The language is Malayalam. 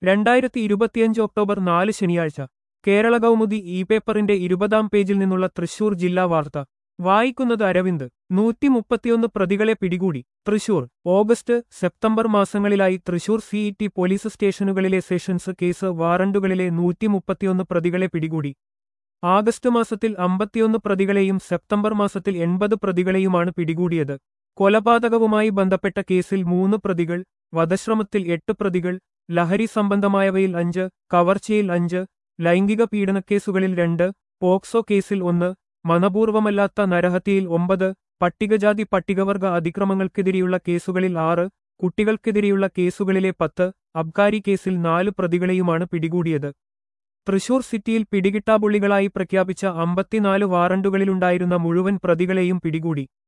രണ്ടായിരത്തി ഇരുപത്തിയഞ്ച് ഒക്ടോബർ നാല് ശനിയാഴ്ച കേരള കൗമുദി ഇ പേപ്പറിന്റെ ഇരുപതാം പേജിൽ നിന്നുള്ള തൃശൂർ ജില്ലാ വാർത്ത വായിക്കുന്നത് അരവിന്ദ് നൂറ്റി മുപ്പത്തിയൊന്ന് പ്രതികളെ പിടികൂടി തൃശൂർ ഓഗസ്റ്റ് സെപ്റ്റംബർ മാസങ്ങളിലായി തൃശൂർ സിഇടി പോലീസ് സ്റ്റേഷനുകളിലെ സെഷൻസ് കേസ് വാറണ്ടുകളിലെ നൂറ്റി മുപ്പത്തിയൊന്ന് പ്രതികളെ പിടികൂടി ആഗസ്റ്റ് മാസത്തിൽ അമ്പത്തിയൊന്ന് പ്രതികളെയും സെപ്റ്റംബർ മാസത്തിൽ എൺപത് പ്രതികളെയുമാണ് പിടികൂടിയത് കൊലപാതകവുമായി ബന്ധപ്പെട്ട കേസിൽ മൂന്ന് പ്രതികൾ വധശ്രമത്തിൽ എട്ട് പ്രതികൾ ലഹരി സംബന്ധമായവയിൽ അഞ്ച് കവർച്ചയിൽ അഞ്ച് ലൈംഗിക പീഡനക്കേസുകളിൽ രണ്ട് പോക്സോ കേസിൽ ഒന്ന് മനപൂർവമല്ലാത്ത നരഹത്യയിൽ ഒമ്പത് പട്ടികജാതി പട്ടികവർഗ അതിക്രമങ്ങൾക്കെതിരെയുള്ള കേസുകളിൽ ആറ് കുട്ടികൾക്കെതിരെയുള്ള കേസുകളിലെ പത്ത് അബ്കാരി കേസിൽ നാല് പ്രതികളെയുമാണ് പിടികൂടിയത് തൃശൂർ സിറ്റിയിൽ പിടികിട്ടാപുള്ളികളായി പ്രഖ്യാപിച്ച അമ്പത്തിനാല് വാറണ്ടുകളിലുണ്ടായിരുന്ന മുഴുവൻ പ്രതികളെയും പിടികൂടി